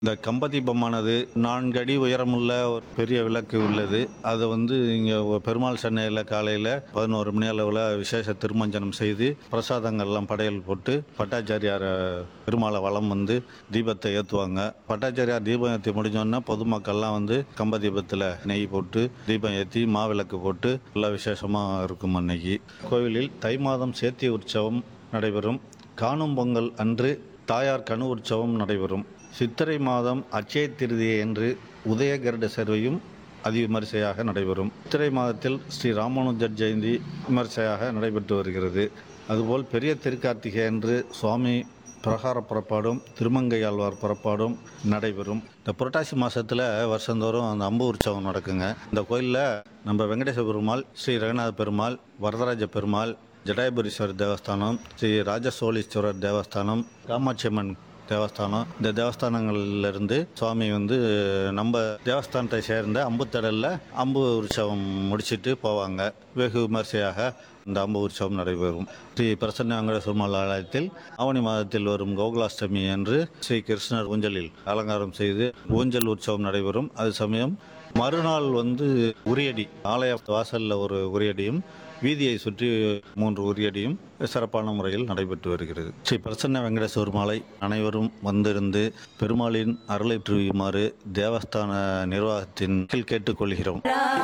இந்த கம்பதீபமானது நான்கு அடி உயரமுள்ள ஒரு பெரிய விளக்கு உள்ளது அதை வந்து இங்கே பெருமாள் சென்னையில் காலையில் பதினோரு மணி அளவில் விசேஷ திருமஞ்சனம் செய்து பிரசாதங்கள்லாம் படையல் போட்டு பட்டாச்சாரியார் பெருமாளை வலம் வந்து தீபத்தை ஏற்றுவாங்க பட்டாச்சாரியார் தீபம் ஏற்றி முடிஞ்சோன்னா பொதுமக்கள்லாம் வந்து கம்ப தீபத்தில் நெய் போட்டு தீபம் ஏற்றி மாவிளக்கு போட்டு எல்லாம் விசேஷமாக இருக்கும் அன்னைக்கு கோவிலில் தை மாதம் சேத்தி உற்சவம் நடைபெறும் காணும் பொங்கல் அன்று தாயார் கனு உற்சவம் நடைபெறும் சித்திரை மாதம் அட்சய திருதியை என்று உதய கருட சேர்வையும் அதிவிமரிசையாக நடைபெறும் சித்திரை மாதத்தில் ஸ்ரீ ராமானுஜர் ஜெயந்தி விமரிசையாக நடைபெற்று வருகிறது அதுபோல் பெரிய திருக்கார்த்திகை அன்று சுவாமி பிரகார புறப்பாடும் திருமங்கையாழ்வார் புறப்பாடும் நடைபெறும் இந்த புரட்டாசி மாதத்தில் வருஷந்தோறும் அந்த அம்பு உற்சவம் நடக்குங்க இந்த கோயிலில் நம்ம வெங்கடேச பெருமாள் ஸ்ரீ ரங்கநாத பெருமாள் வரதராஜ பெருமாள் ஜடாயபுரீஸ்வரர் தேவஸ்தானம் ஸ்ரீ ராஜசோழீஸ்வரர் தேவஸ்தானம் காமாட்சி அம்மன் தேவஸ்தானம் இந்த தேவஸ்தானங்கள்லேருந்து சுவாமி வந்து நம்ம தேவஸ்தானத்தை சேர்ந்த அம்புத்தடலில் அம்பு உற்சவம் முடிச்சிட்டு போவாங்க வெகு விமர்சையாக இந்த அம்பு உற்சவம் நடைபெறும் ஸ்ரீ பிரசன்ன வெங்கடேஸ்வரர் ஆலயத்தில் ஆவணி மாதத்தில் வரும் கோகுலாஷ்டமி அன்று ஸ்ரீ கிருஷ்ணர் ஊஞ்சலில் அலங்காரம் செய்து ஊஞ்சல் உற்சவம் நடைபெறும் அது சமயம் மறுநாள் வந்து உரியடி ஆலய வாசலில் ஒரு உரியடியும் வீதியை சுற்றி மூன்று உரியடியும் சிறப்பான முறையில் நடைபெற்று வருகிறது ஸ்ரீ பிரசன்ன வெங்கடேஸ்வர் மாலை அனைவரும் வந்திருந்து பெருமாளின் அருளை புரியுமாறு தேவஸ்தான நிர்வாகத்தின் கீழ் கேட்டுக்கொள்கிறோம்